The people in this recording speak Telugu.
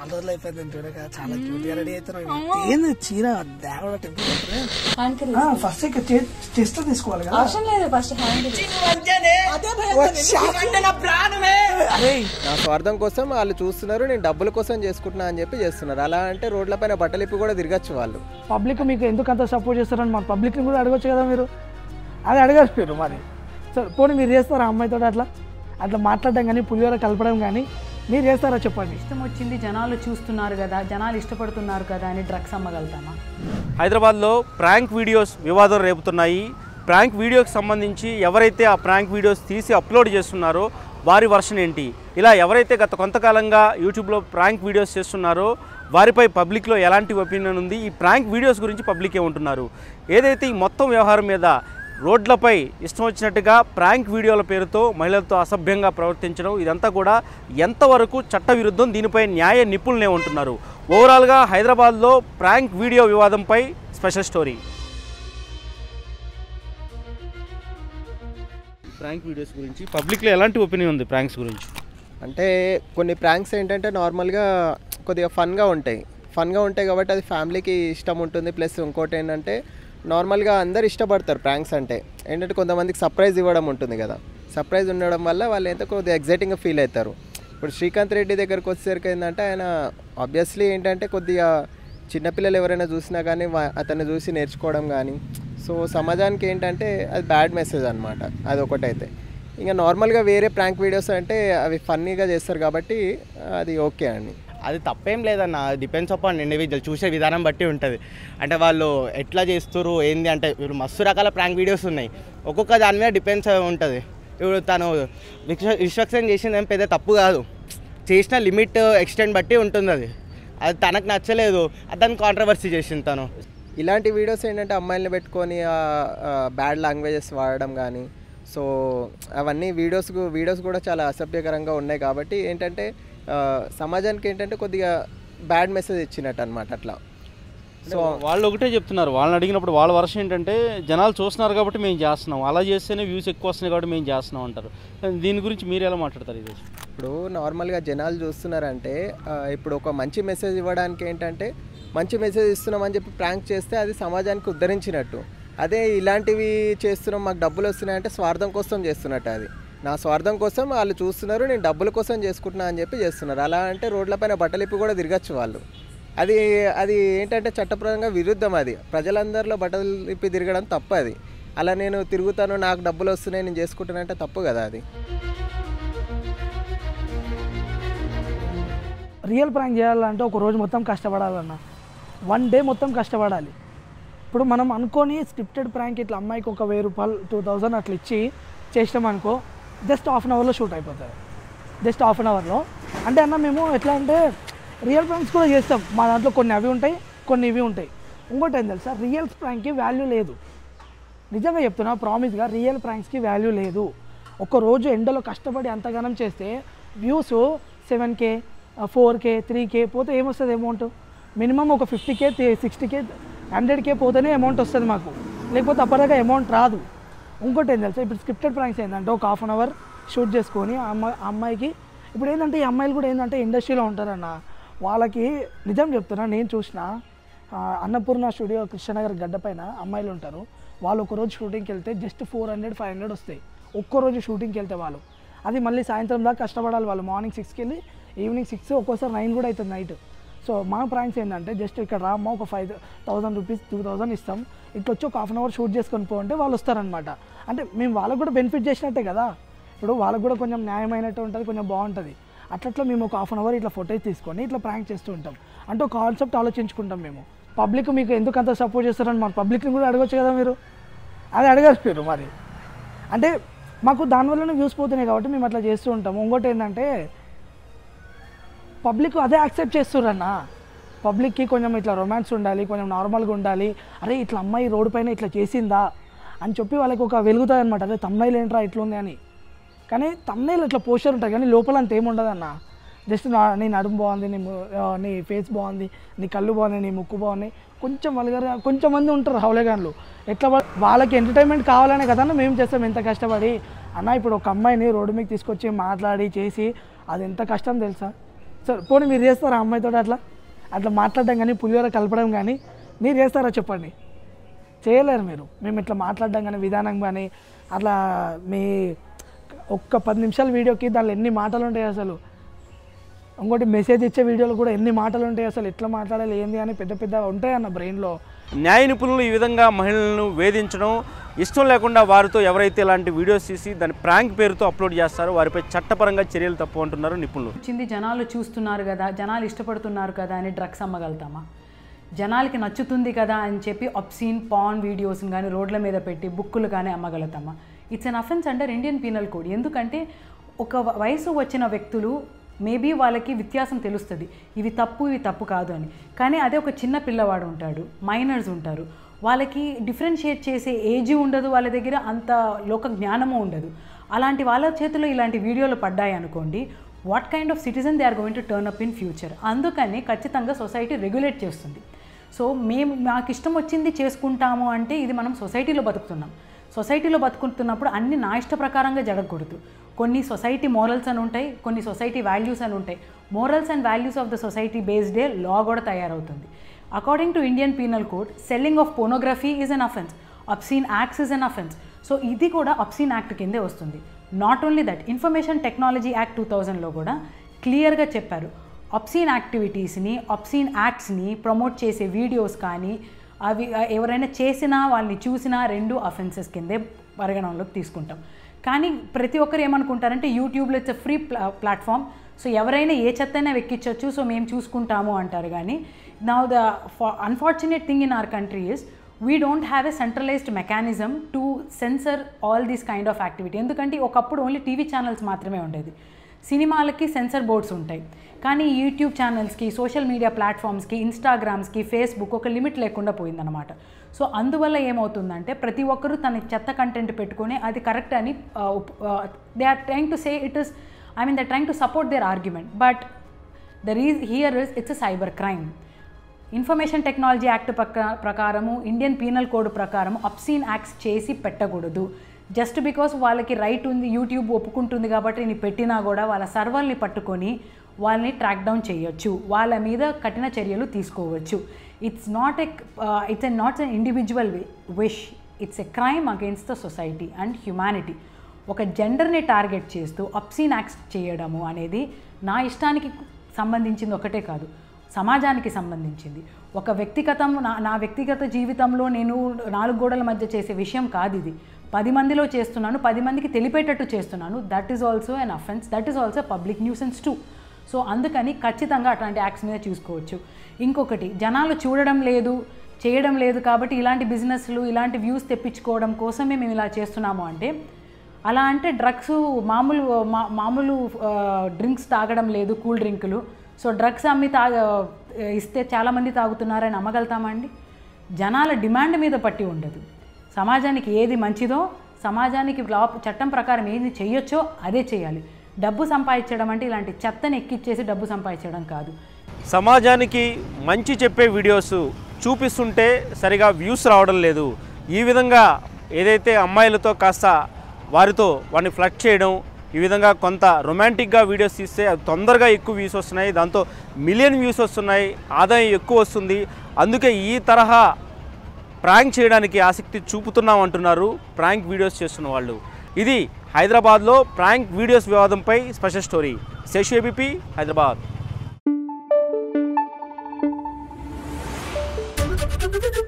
చాలా రోజులు అయిపోయింది నేను చూడక చాలా క్యూట్ గా రెడీ అవుతున్నావు ఏంది చీర దేవడ టెంపుల్ హ్యాండ్ ఫస్ట్ ఇక్కడ చెస్ట్ తీసుకోవాలి కదా అవసరం లేదు ఫస్ట్ హ్యాండ్ అరే నా స్వార్థం కోసం వాళ్ళు చూస్తున్నారు నేను డబ్బుల కోసం చేసుకుంటున్నా అని చెప్పి చేస్తున్నారు అలా అంటే రోడ్లపైన బట్టలు ఇప్పి కూడా తిరగచ్చు వాళ్ళు పబ్లిక్ మీకు ఎందుకు అంత సపోర్ట్ చేస్తారని మన పబ్లిక్ని కూడా అడగొచ్చు కదా మీరు అది అడగచ్చు మరి సరే పోనీ మీరు చేస్తారా అమ్మాయితో అట్లా అట్లా మాట్లాడడం కానీ పులిహోర కలపడం కానీ మీరు చేస్తారా చెప్పండి ఇష్టం వచ్చింది జనాలు చూస్తున్నారు కదా జనాలు ఇష్టపడుతున్నారు కదా అని డ్రగ్స్ అమ్మగలుగుతామా హైదరాబాద్లో ప్రాంక్ వీడియోస్ వివాదం రేపుతున్నాయి ప్రాంక్ వీడియోకి సంబంధించి ఎవరైతే ఆ ప్రాంక్ వీడియోస్ తీసి అప్లోడ్ చేస్తున్నారో వారి వర్షన్ ఏంటి ఇలా ఎవరైతే గత కొంతకాలంగా యూట్యూబ్లో ప్రాంక్ వీడియోస్ చేస్తున్నారో వారిపై పబ్లిక్లో ఎలాంటి ఒపీనియన్ ఉంది ఈ ప్రాంక్ వీడియోస్ గురించి పబ్లిక్ ఏమంటున్నారు ఏదైతే ఈ మొత్తం వ్యవహారం మీద రోడ్లపై ఇష్టం వచ్చినట్టుగా ప్రాంక్ వీడియోల పేరుతో మహిళలతో అసభ్యంగా ప్రవర్తించడం ఇదంతా కూడా ఎంతవరకు చట్టవిరుద్ధం దీనిపై న్యాయ నిపుణులే ఉంటున్నారు ఓవరాల్గా హైదరాబాద్లో ప్రాంక్ వీడియో వివాదంపై స్పెషల్ స్టోరీ ప్రాంక్ వీడియోస్ గురించి పబ్లిక్లో ఎలాంటి ఒపీనియన్ ఉంది ప్రాంక్స్ గురించి అంటే కొన్ని ప్రాంక్స్ ఏంటంటే నార్మల్గా కొద్దిగా ఫన్గా ఉంటాయి ఫన్గా ఉంటాయి కాబట్టి అది ఫ్యామిలీకి ఇష్టం ఉంటుంది ప్లస్ ఇంకోటి ఏంటంటే నార్మల్గా అందరు ఇష్టపడతారు ప్రాంక్స్ అంటే ఏంటంటే కొంతమందికి సర్ప్రైజ్ ఇవ్వడం ఉంటుంది కదా సర్ప్రైజ్ ఉండడం వల్ల వాళ్ళు ఎంత కొద్దిగా ఎగ్జైటింగ్గా ఫీల్ అవుతారు ఇప్పుడు శ్రీకాంత్ రెడ్డి దగ్గరకు వచ్చేసరికి ఏంటంటే ఆయన ఆబ్వియస్లీ ఏంటంటే కొద్దిగా చిన్నపిల్లలు ఎవరైనా చూసినా కానీ వా- అతన్ని చూసి నేర్చుకోవడం కానీ సో సమాజానికి ఏంటంటే అది బ్యాడ్ మెసేజ్ అనమాట అది ఒకటైతే ఇంకా నార్మల్గా వేరే ప్రాంక్ వీడియోస్ అంటే అవి ఫన్నీగా చేస్తారు కాబట్టి అది ఓకే అండి అది తప్పేం లేదన్న డిపెండ్స్ అపాన్ ఇండివిజువల్ చూసే విధానం బట్టి ఉంటుంది అంటే వాళ్ళు ఎట్లా చేస్తారు ఏంది అంటే ఇప్పుడు మస్తు రకాల ప్రాంక్ వీడియోస్ ఉన్నాయి ఒక్కొక్క దాని మీద డిపెండ్స్ ఉంటుంది ఇప్పుడు తను విశ్వ విశ్వక్సేన్ చేసింది ఏం పెద్ద తప్పు కాదు చేసిన లిమిట్ ఎక్స్టెండ్ బట్టి ఉంటుంది అది అది తనకు నచ్చలేదు దాన్ని కాంట్రవర్సీ చేసింది తను ఇలాంటి వీడియోస్ ఏంటంటే అమ్మాయిల్ని పెట్టుకొని బ్యాడ్ లాంగ్వేజెస్ వాడడం కానీ సో అవన్నీ వీడియోస్ వీడియోస్ కూడా చాలా అసభ్యకరంగా ఉన్నాయి కాబట్టి ఏంటంటే ఆ, సమాజానికి ఏంటంటే కొద్దిగా బ్యాడ్ మెసేజ్ ఇచ్చినట్టు అనమాట అట్లా సో వాళ్ళు ఒకటే చెప్తున్నారు వాళ్ళని అడిగినప్పుడు వాళ్ళ వర్షం ఏంటంటే జనాలు చూస్తున్నారు కాబట్టి మేము చేస్తున్నాం అలా చేస్తేనే వ్యూస్ ఎక్కువ వస్తున్నాయి కాబట్టి మేము చేస్తున్నాం అంటారు దీని గురించి మీరు ఎలా మాట్లాడతారు ఈరోజు ఇప్పుడు నార్మల్గా జనాలు చూస్తున్నారంటే ఆ, ఇప్పుడు ఒక మంచి మెసేజ్ ఇవ్వడానికి ఏంటంటే మంచి మెసేజ్ ఇస్తున్నామని చెప్పి ప్రాంక్ చేస్తే అది సమాజానికి ఉద్ధరించినట్టు అదే ఇలాంటివి చేస్తున్నాం మాకు డబ్బులు వస్తున్నాయంటే స్వార్థం కోసం చేస్తున్నట్టు అది నా స్వార్థం కోసం వాళ్ళు చూస్తున్నారు నేను డబ్బుల కోసం చేసుకుంటున్నా అని చెప్పి చేస్తున్నారు అలా అంటే రోడ్లపైన బట్టలు ఇప్పి కూడా తిరగచ్చు వాళ్ళు అది అది ఏంటంటే చట్టపరంగా విరుద్ధం అది ప్రజలందరిలో బట్టలు ఇప్పి తిరగడం తప్పు అది అలా నేను తిరుగుతాను నాకు డబ్బులు వస్తున్నాయి నేను చేసుకుంటానంటే తప్పు కదా అది రియల్ ప్రాంక్ చేయాలంటే ఒక రోజు మొత్తం కష్టపడాలన్న వన్ డే మొత్తం కష్టపడాలి ఇప్పుడు మనం అనుకొని స్క్రిప్టెడ్ ప్రాంక్ ఇట్లా అమ్మాయికి ఒక వెయ్యి రూపాయలు టూ థౌజండ్ అట్లా ఇచ్చి చేసినాం అనుకో జస్ట్ హాఫ్ అన్ అవర్లో షూట్ అయిపోతుంది జస్ట్ హాఫ్ అన్ అవర్లో అంటే అన్న మేము ఎట్లా అంటే రియల్ ప్రాంక్స్ కూడా చేస్తాం మా దాంట్లో కొన్ని అవి ఉంటాయి కొన్ని ఇవి ఉంటాయి ఇంకోటి ఏం తెలుసా రియల్ ప్రాంక్కి వాల్యూ లేదు నిజంగా చెప్తున్నా ప్రామిస్గా రియల్ ప్రాంక్స్కి వాల్యూ లేదు ఒక రోజు ఎండలో కష్టపడి అంతగానం చేస్తే views seven K four K three K పోతే ఏమొస్తుంది అమౌంట్ మినిమం ఒక fifty K sixty K hundred K పోతేనే అమౌంట్ వస్తుంది మాకు లేకపోతే అప్పటిదాకా అమౌంట్ రాదు ఇంకోటి ఏం తెలుసా ఇప్పుడు స్క్రిప్టెడ్ ప్రాంక్స్ ఏంటంటే ఒక హాఫ్ అన్ అవర్ షూట్ చేసుకొని ఆ అమ్మాయి ఆ అమ్మాయికి ఇప్పుడు ఏంటంటే ఈ అమ్మాయిలు కూడా ఏంటంటే ఇండస్ట్రీలో ఉంటారన్న వాళ్ళకి నిజం చెప్తున్నా నేను చూసిన ఆ, అన్నపూర్ణ స్టూడియో కృష్ణనగర్ గడ్డ పైన అమ్మాయిలు ఉంటారు వాళ్ళు ఒక రోజు షూటింగ్కి వెళ్తే just four hundred five hundred వస్తాయి ఒక్కో రోజు షూటింగ్కి వెళ్తే వాళ్ళు అది మళ్ళీ సాయంత్రం దాకా కష్టపడాలి వాళ్ళు మార్నింగ్ సిక్స్కి వెళ్ళి ఈవినింగ్ సిక్స్ ఒక్కోసారి నైన్ కూడా అవుతుంది నైట్ సో మా ప్రాంక్స్ ఏంటంటే జస్ట్ ఇక్కడ రామ్మా ఒక five thousand rupees two thousand ఇస్తాం ఇట్లా వచ్చి ఒక హాఫ్ అన్ అవర్ షూట్ చేసుకొని పో అంటే వాళ్ళు వస్తారనమాట అంటే మేము వాళ్ళకు కూడా బెనిఫిట్ చేసినట్టే కదా ఇప్పుడు వాళ్ళకు కూడా కొంచెం న్యాయమైనట్టు ఉంటుంది కొంచెం బాగుంటుంది అట్లట్లా మేము ఒక హాఫ్ అన్ అవర్ ఇట్లా ఫోటోస్ తీసుకొని ఇట్లా ప్రాంక్ చేస్తూ ఉంటాం అంటే ఒక కాన్సెప్ట్ ఆలోచించుకుంటాం మేము పబ్లిక్ మీకు ఎందుకు అంత సపోర్ట్ చేస్తారని మన పబ్లిక్ని కూడా అడగొచ్చు కదా మీరు అది అడగచ్చు మరి అంటే మాకు దానివల్లనే వ్యూస్ పోతున్నాయి కాబట్టి మేము అట్లా చేస్తూ ఉంటాం ఇంకోటి ఏంటంటే పబ్లిక్ అదే యాక్సెప్ట్ చేస్తుర్రన్న పబ్లిక్కి కొంచెం ఇట్లా రొమాన్స్ ఉండాలి కొంచెం నార్మల్గా ఉండాలి అరే ఇట్లా అమ్మాయి రోడ్డు పైన ఇట్లా చేసిందా అని చెప్పి వాళ్ళకి ఒక వెలుగుతుంది అనమాట అదే తమ్నైల్ ఏంట్రా ఇట్లుంది అని కానీ తమ్నైల్ ఇట్లా పోస్టర్ ఉంటుంది కానీ లోపల అంత ఏముండదన్న జస్ట్ నా నీ నడుము బాగుంది నీ ము- ఆ, నీ ఫేస్ బాగుంది నీ కళ్ళు బాగున్నాయి నీ ముక్కు బాగున్నాయి కొంచెం వల్గర్గా కొంచెం మంది ఉంటారు హౌలేగాన్లు ఎట్లా వా- వాళ్ళకి ఎంటర్టైన్మెంట్ కావాలనే కదన్న మేము చేస్తాం ఎంత కష్టపడి అన్న ఇప్పుడు ఒక అమ్మాయిని రోడ్డు మీద తీసుకొచ్చి మాట్లాడి చేసి అది ఎంత కష్టం తెలుసా సరే పోనీ మీరు చేస్తారా అమ్మాయితో అట్లా అట్లా మాట్లాడడం కానీ పులిహోర కలపడం కానీ మీరు చేస్తారా చెప్పండి చేయలేరు మీరు మేము ఇట్లా మాట్లాడడం కానీ విధానం కానీ అట్లా మీ ఒక్క పది నిమిషాల వీడియోకి దానిలో ఎన్ని మాటలు ఉంటాయి అసలు ఇంకోటి మెసేజ్ ఇచ్చే వీడియోలు కూడా ఎన్ని మాటలు ఉంటాయి అసలు ఎట్లా మాట్లాడాలి ఏంది అని పెద్ద పెద్ద ఉంటాయి అన్న బ్రెయిన్లో న్యాయ నిపుణులు ఈ విధంగా మహిళలను వేధించడం ఇష్టం లేకుండా వారితో ఎవరైతే ఇలాంటి వీడియోస్ తీసి దాని ప్రాంక్ పేరుతో అప్లోడ్ చేస్తారో వారిపై చట్టపరంగా చర్యలు తప్పు అంటున్నారు నిపుణులు వచ్చింది జనాలు చూస్తున్నారు కదా జనాలు ఇష్టపడుతున్నారు కదా అని డ్రగ్స్ అమ్మగలుగుతామా జనాలకి నచ్చుతుంది కదా అని చెప్పి అప్సీన్ పాన్ వీడియోస్ని కానీ రోడ్ల మీద పెట్టి బుక్కులు కానీ అమ్మగలుగుతామా it's an offence under Indian penal code ఎందుకంటే ఒక వ- వయసు వచ్చిన వ్యక్తులు మేబీ వాళ్ళకి వ్యత్యాసం తెలుస్తుంది ఇవి తప్పు ఇవి తప్పు కాదు అని కానీ అదే ఒక చిన్న పిల్లవాడు ఉంటాడు మైనర్స్ ఉంటారు వాళ్ళకి డిఫరెన్షియేట్ చేసే ఏజ్ ఉండదు వాళ్ళ దగ్గర అంత లోక జ్ఞానము ఉండదు అలాంటి వాళ్ళ చేతిలో ఇలాంటి వీడియోలు పడ్డాయి అనుకోండి what kind of citizen they are going to turn up in future అందుకని ఖచ్చితంగా సొసైటీ రెగ్యులేట్ చేస్తుంది సో మేము మాకు ఇష్టం వచ్చింది చేసుకుంటాము అంటే ఇది మనం సొసైటీలో బతుకుతున్నాం సొసైటీలో బతుకుతున్నప్పుడు అన్ని నా ఇష్ట ప్రకారంగా జరగకూడదు కొన్ని సొసైటీ మోరల్స్ అని ఉంటాయి కొన్ని సొసైటీ వాల్యూస్ అని ఉంటాయి morals and values of the society బేస్డే లా కూడా తయారవుతుంది according to Indian penal code selling of pornography is an offence obscene acts is an offence so ఇది కూడా అప్సీన్ యాక్ట్ కిందే వస్తుంది not only that information technology act two థౌజండ్లో కూడా క్లియర్గా చెప్పారు అప్సీన్ యాక్టివిటీస్ని అప్సీన్ యాక్ట్స్ని ప్రమోట్ చేసే వీడియోస్ కానీ అవి ఆ, ఎవరైనా చేసినా వాళ్ళని చూసినా రెండు అఫెన్సెస్ కిందే పరిగణనలోకి తీసుకుంటాం కానీ ప్రతి ఒక్కరు ఏమనుకుంటారంటే యూట్యూబ్లో ఇట్స్ ఫ్రీ ప్లా ప్లాట్ఫామ్ సో ఎవరైనా ఏ చెత్తైనా వెక్కించవచ్చు సో మేము చూసుకుంటాము అంటారు కానీ నా the unfortunate thing in our country is we don't have a centralised mechanism to censor all these kind of activity ఎందుకంటే ఒకప్పుడు ఓన్లీ టీవీ ఛానల్స్ మాత్రమే ఉండేది సినిమాలకి సెన్సర్ బోర్డ్స్ ఉంటాయి కానీ యూట్యూబ్ ఛానల్స్కి సోషల్ మీడియా ప్లాట్ఫామ్స్కి ఇన్స్టాగ్రామ్స్కి ఫేస్బుక్ ఒక లిమిట్ లేకుండా పోయిందన్నమాట సో అందువల్ల ఏమవుతుందంటే ప్రతి ఒక్కరూ తన చెత్త కంటెంట్ పెట్టుకొని అది కరెక్ట్ అని they are trying to say it is I mean they trying to support their argument but the reason here is it's a cyber crime information technology act ప్రకా ప్రకారము ఇండియన్ పీనల్ కోడ్ ప్రకారం అప్సీన్ యాక్ట్స్ చేసి పెట్టకూడదు జస్ట్ బికాస్ వాళ్ళకి రైట్ ఉంది యూట్యూబ్ ఒప్పుకుంటుంది కాబట్టి నేను పెట్టినా కూడా వాళ్ళ సర్వర్ని పట్టుకొని వాళ్ళని ట్రాక్ డౌన్ చేయొచ్చు వాళ్ళ మీద కఠిన చర్యలు తీసుకోవచ్చు it's not a it's a not a individual wish it's a crime against the society and humanity ఒక జెండర్ని టార్గెట్ చేస్తూ అప్సీన్ యాక్ట్స్ చేయడము అనేది నా ఇష్టానికి సంబంధించింది ఒకటే కాదు సమాజానికి సంబంధించింది ఒక వ్యక్తిగతం నా నా వ్యక్తిగత జీవితంలో నేను నాలుగు గోడల మధ్య చేసే విషయం కాదు ఇది పది మందిలో చేస్తున్నాను పది మందికి తెలిపేటట్టు చేస్తున్నాను that is also an offence that is also public nuisance too so అందుకని ఖచ్చితంగా అట్లాంటి యాక్ట్స్ మీద చూసుకోవచ్చు ఇంకొకటి జనాలు చూడడం లేదు చేయడం లేదు కాబట్టి ఇలాంటి బిజినెస్లు ఇలాంటి వ్యూస్ తెప్పించుకోవడం కోసమే మేము ఇలా చేస్తున్నాము అంటే అలా అంటే డ్రగ్స్ మామూలు మా- మామూలు డ్రింక్స్ తాగడం లేదు కూల్ డ్రింకులు సో డ్రగ్స్ అమ్మి తాగ ఇస్తే చాలామంది తాగుతున్నారని నమ్మగలుగుతామా అండి జనాల డిమాండ్ మీద పట్టి ఉండదు సమాజానికి ఏది మంచిదో సమాజానికి లా చట్టం ప్రకారం ఏది చేయొచ్చో అదే చేయాలి డబ్బు సంపాదించడం అంటే ఇలాంటి చెత్తని ఎక్కిచ్చేసి డబ్బు సంపాదించడం కాదు సమాజానికి మంచి చెప్పే వీడియోస్ చూపిస్తుంటే సరిగా వ్యూస్ రావడం లేదు ఈ విధంగా ఏదైతే అమ్మాయిలతో కాస్త వారితో వాడిని ఫ్లడ్ చేయడం ఈ విధంగా కొంత రొమాంటిక్గా వీడియోస్ తీస్తే అవి తొందరగా ఎక్కువ వ్యూస్ వస్తున్నాయి దాంతో మిలియన్ వ్యూస్ వస్తున్నాయి ఆదాయం ఎక్కువ వస్తుంది అందుకే ఈ తరహా ప్రాంక్ చేయడానికి ఆసక్తి చూపుతున్నాం అంటున్నారు ప్రాంక్ వీడియోస్ చేస్తున్న వాళ్ళు ఇది హైదరాబాద్లో ప్రాంక్ వీడియోస్ వివాదంపై special story Seshu ABP Hyderabad